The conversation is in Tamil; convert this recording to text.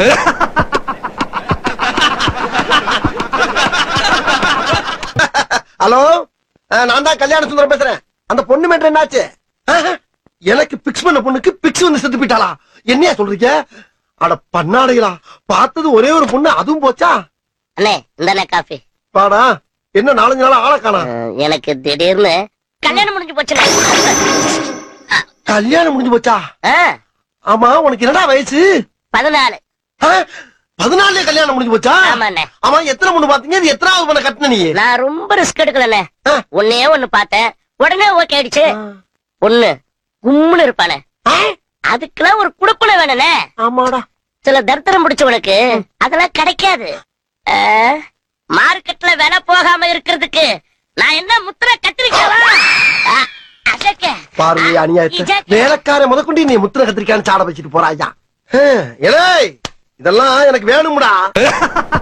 ஹலோ அஹ், நான் தான் கல்யாண சுந்தரம் பேசுறேன் அந்த பொண்ணு மேட்டர் என்னாச்சு அஹ், எனக்கு பிக்ஸ் பண்ண பொண்ணுக்கு பிக்ஸ் வந்து செத்து போயிட்டாளா என்னையா சொல்றீங்க அட பண்ணாடைகளா பார்த்தது ஒரே ஒரு பொண்ணு அதுவும் போச்சா அண்ணே இந்தாண்ணே காஃபி பாடா என்ன நாலஞ்சு நாளா ஆளை காணா அஹ், எனக்கு திடீர்னு கல்யாணம் முடிஞ்சு போச்சுண்ணே கல்யாணம் முடிஞ்சு போச்சா ஆ, ஆமா உனக்கு என்னடா வயசு பதினாலு அஹ், பதினாலுலயே கல்யாணம் முடிஞ்சு போச்சா ஆமாண்ணே ஆமா எத்தனை பொண்ணு பாத்தீங்க இது எத்தனாவது பொண்ணை கட்டின நீ நான் ரொம்ப ரிஸ்க் எடுக்கலண்ணே ஆ. ஒன்னே ஒண்ணு பார்த்தேன் உடனே ஓகே ஆயிடுச்சு ஒண்ணு கும்முன்னு இருப்பானே அஹ், அதுக்கெல்லாம் ஒரு குடுப்பனை வேணுண்ணே ஆமாடா சில தரித்திரம் முடிச்சவனுக்கு அதெல்லாம் கிடைக்காது ஆ, மார்க்கெட்ல விலை போகாம இருக்கிறதுக்கு நான் என்ன முத்திர கத்திரிக்காவா ஆ, அதக்க. பார்வை அநியாயத்தை இஜக்க. வேலைக்கார முதற்கொண்டு நீ முத்திர கத்திரிக்கான்னு சாட வச்சுட்டு போறாயா ஏலே இதெல்லாம் எனக்கு வேணும்டா